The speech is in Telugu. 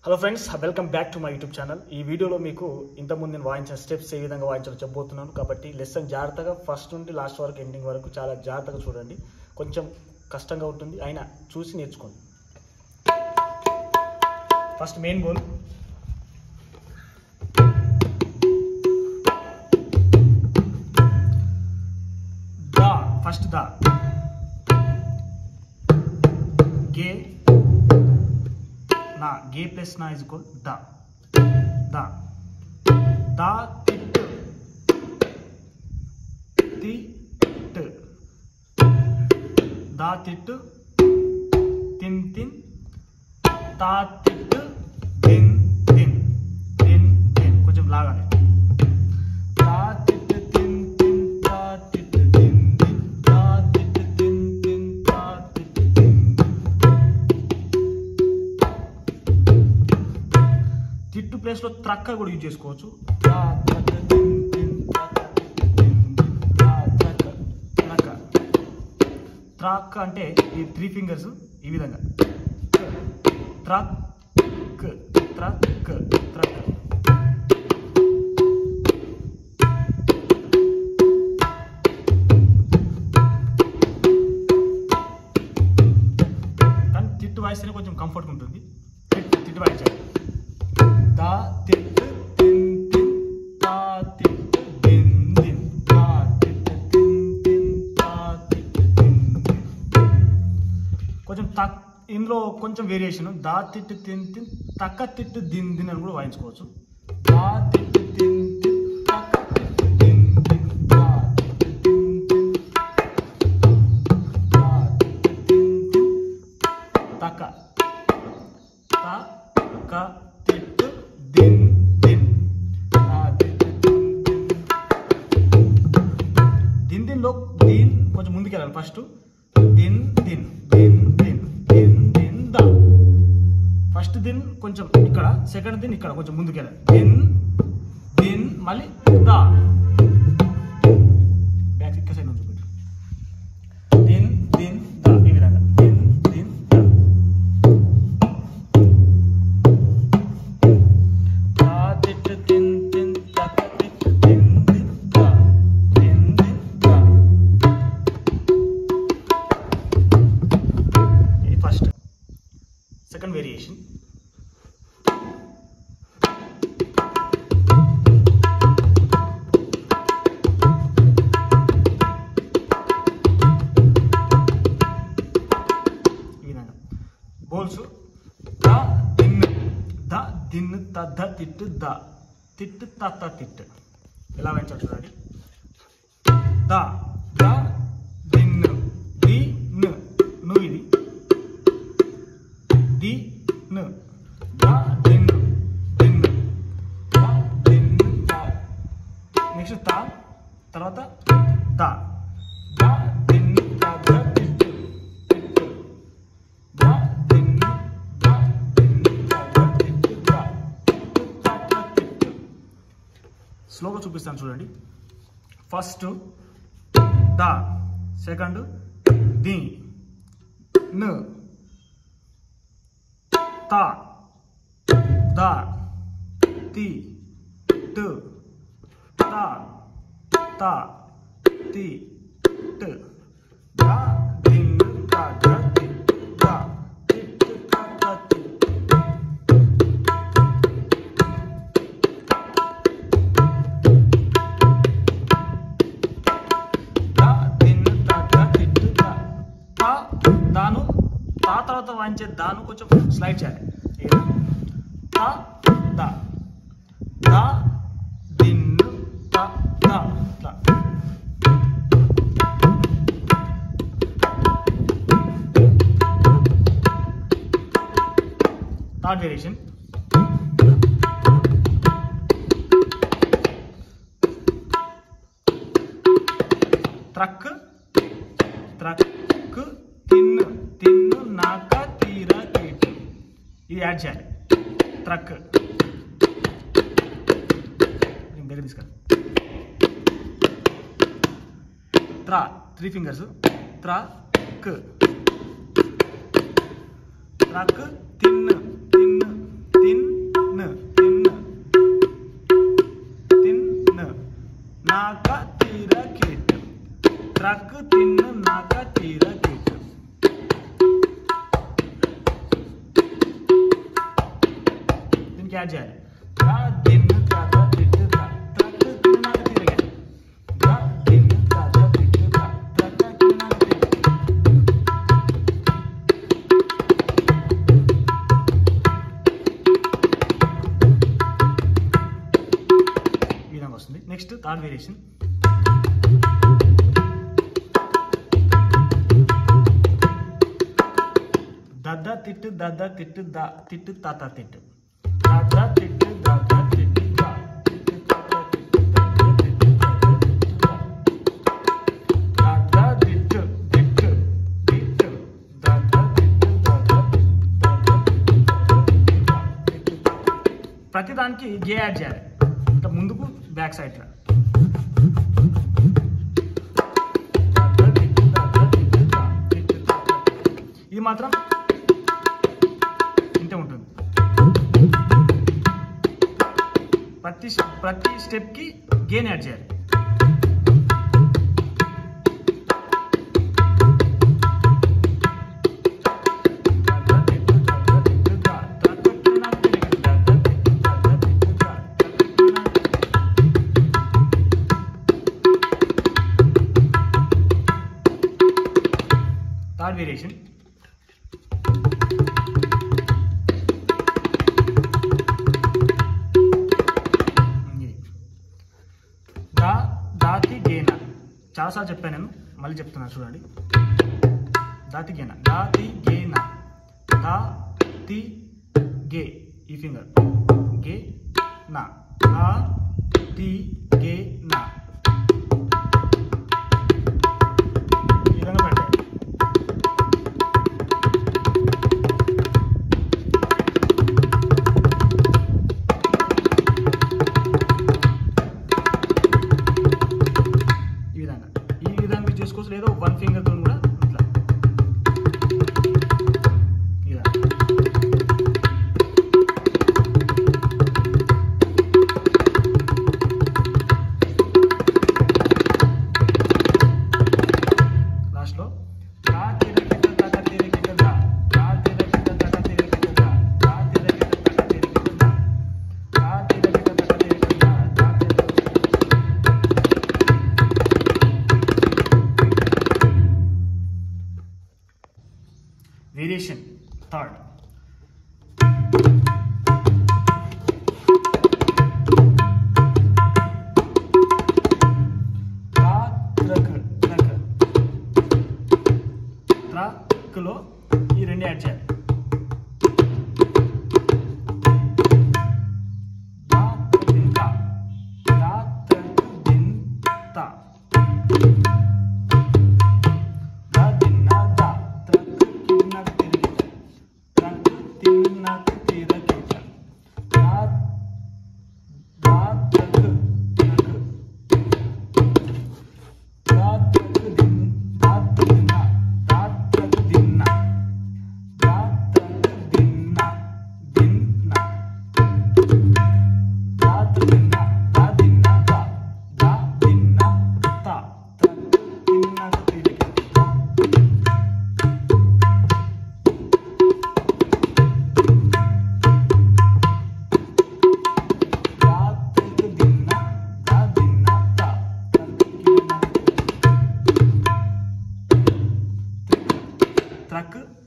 Hello friends welcome back to my YouTube channel ఈ వీడియోలో మీకు ఇంతకుముందు నేను వాయించిన స్టెప్స్ ఏ విధంగా వాయించాలో చెప్పబోతున్నాను కాబట్టి లెసన్ జాగ్రత్తగా ఫస్ట్ నుండి లాస్ట్ వరకు ఎండింగ్ వరకు చాలా జాగ్రత్తగా చూడండి కొంచెం కష్టంగా ఉంటుంది అయినా చూసి నేర్చుకోండి ఫస్ట్ మెయిన్ గోల్ దా ఫస్ట్ దా గే నా గే ప్లస్ నా ఇజ్ ఈక్వల్ ద ద ద తిట్ తి ట్ ద తిట్ తిన్ తిన్ తా తిట్ దిన్ దిన్ దిన్ దిన్ కొంచెం లాగాలి తా తిట్ తిన్ తిన్ తా తిట్ దిన్ దిన్ తా తిట్ తిన్ తిన్ తా తిట్ దిన్ తిట్టు ప్లేస్ లో త్రక్క కూడా యూజ్ చేసుకోవచ్చు త్రా, త్రక్క, తిన్, తిన్, త్రక్క, తిన్, తిన్, త్రా, త్రక్క, త్రక్క. త్రాక్ అంటే ఈ త్రీ ఫింగర్స్ ఈ విధంగా త్రక్ త్రక్ త్రక్ కానీ తిట్టు వాయిస్తేనే కొంచెం కంఫర్ట్గా ఉంటుంది తిట్టు తిట్టు వాయించాలి దా తిట్టు తిన్ తిన్ తా తిట్టు దిన్ దిన్ తా తిట్టు తిన్ తిన్ తా తిట్టు దిన్ దిన్ కొంచెం తక్ ఇందులో కొంచెం వేరియేషన్ దా తిట్టు తిన్ తిన్ తక్క తిట్టు దిన్ దిన్ అని కూడా వాయించుకోవచ్చు దా తిట్టు తిన్ తిన్ తక్క తిట్టు దిన్ దిన్ దా తిట్టు తిన్ తిన్ దా తిట్టు తిన్ తిన్ తక్క తక్క తిట్టు దిన్ దిన్ దా తిట్టు దిన్ దిన్ దిన్ దిన్ లో దీన్ కొంచెం ముందుకెళ్ళాలి ఫస్ట్ దిన్ దిన్ దిన్ దిన్ దిన్ దిన్ దా ఫస్ట్ దిన్ కొంచెం ఇక్కడ సెకండ్ దిన్ ఇక్కడ కొంచెం ముందుకెళ్ళాలి దిన్ దిన్ మళ్ళీ దా బ్యాక్ ఇక్కడ సైడ్ నుంచి పెట్టు దిన్ దిన్ దా ఈ విధంగా దిన్ దిన్ దా దా తిట్టు దిన్ దిన్ తక్క తిట్టు దిన్ దిన్ దా దిన్ దిన్ దా ఇది ఫస్ట్ సెకండ్ వేరియేషన్ ఈ విధంగా బోల్స్ ద దిన్ ద దిన్ త ద తిట్టు ద తిట్టు త త తిట్టు ఎలా వెంచాలి చూడండి ద ద దిన్ ది ను ను ఇది ది ను ద దిన్ దిన్ ద దిన్ ద నెక్స్ట్ త తర్వాత ద ద దిన్ ద ద తిట్టు తిట్టు ద దిన్ ద దిన్ ద ద తిట్టు ద తిట్టు త త తిట్టు స్లోగా చూపిస్తాను చూడండి ఫస్ట్ ద సెకండ్ ది ను త ద తి టు త త తి టు ద దిన్ ద ద తి ద తిట్టు త త తి ద దిన్ ద ద తిట్టు ద త దాను తా తర్వాత వాయించే దాను కొంచెం స్లైడ్ చేయాలి ఇక త ద ద దిన్ త ద ఇట్లా థర్డ్ వేరియేషన్ ట్రక్ ట్రక్ తిన్ను తిన్ను నాక తీర తీటు ఇది యాడ్ చేయాలి ట్రక్ దీని దగ్గర తీసుకెళ్ళి ట్రా త్రీ ఫింగర్స్ ట్రక్ ట్రక్ తిన్ను తిన్ను తిన్ ట్రక్ తిన్న నాక తీర కిట్ దీనికి యాడ్ చేయాలి రా దిన్ తాత తిట్ రా ట్రక్ తిన్న నాక తీర కిట్ రా దిన్ తాత తిట్ రా ట్రక్ తిన్న నాక తీర కిట్ ఈ విధంగా వస్తుంది నెక్స్ట్ థర్డ్ వేరియేషన్ దద్ద తిట్టు దద్ద తిట్టు ద తిట్టు తాత తిట్టు దద్ద తిట్టు దద్ద తిట్టు ద తిట్టు తాత తిట్టు దద్ద తిట్టు దద్ద తిట్టు ద. దద్ద తిట్టు తిట్టు తిట్టు దద్ద తిట్టు దద్ద తిట్టు దద్ద తిట్టు దద్ద తిట్టు ద తిట్టు తాత. ప్రతి దానికి గే యాడ్ చేయాలి ఇట్లా ముందుకు బ్యాక్ సైడ్ రా ఇది మాత్రం ఇంతే ఉంటుంది ప్రతి ప్రతి స్టెప్కి గేన్ యాడ్ చేయాలి థర్డ్ వేరియేషన్ దా దాతి గేన చాలాసార్లు చెప్పాను నేను మళ్ళీ చెప్తున్నాను చూడండి దాతి గేన దాతి గేన దా తి గే ఈ ఫింగర్ గే నా దా తి గే నా ఈ విధంగా పెట్టాలి ఈ విధంగా ఈ విధంగా చేసుకోవచ్చు లేదా వన్ ఫింగర్ తో కూడా ఇట్లా ఇలా లాస్ట్ లో రా తిర కిట తట తిర కిట దా రా తిర కిట తట తిర కిట దా రా తిర కిట తట తిర కిట దా రా తిర కిట తట తిర కిట దా రా తిర వేరియేషన్ థర్డ్ ట్రక్లో ఈ రెండు యాడ్ చేయాలి దా దిన్ తా. దా ట్రక్ దిన్ తా. దా దిన్న దా. ట్రక్ కిన్నక తిరిగిట. ట్రక్ తిన్నక తిరగిట. దా దా ట్రక్ ట్రక్. దా ట్రక్ దిన్ దా దిన్న దా ట్రక్ దిన్న. దా ట్రక్ దిన్న దిన్న. దా దిన్న దా దిన్న దా దా దిన్న తా. ట్రక్ తిన్నక తిరిగిట. రాత్రికి దిన్న దా దిన్న తా ట్రక్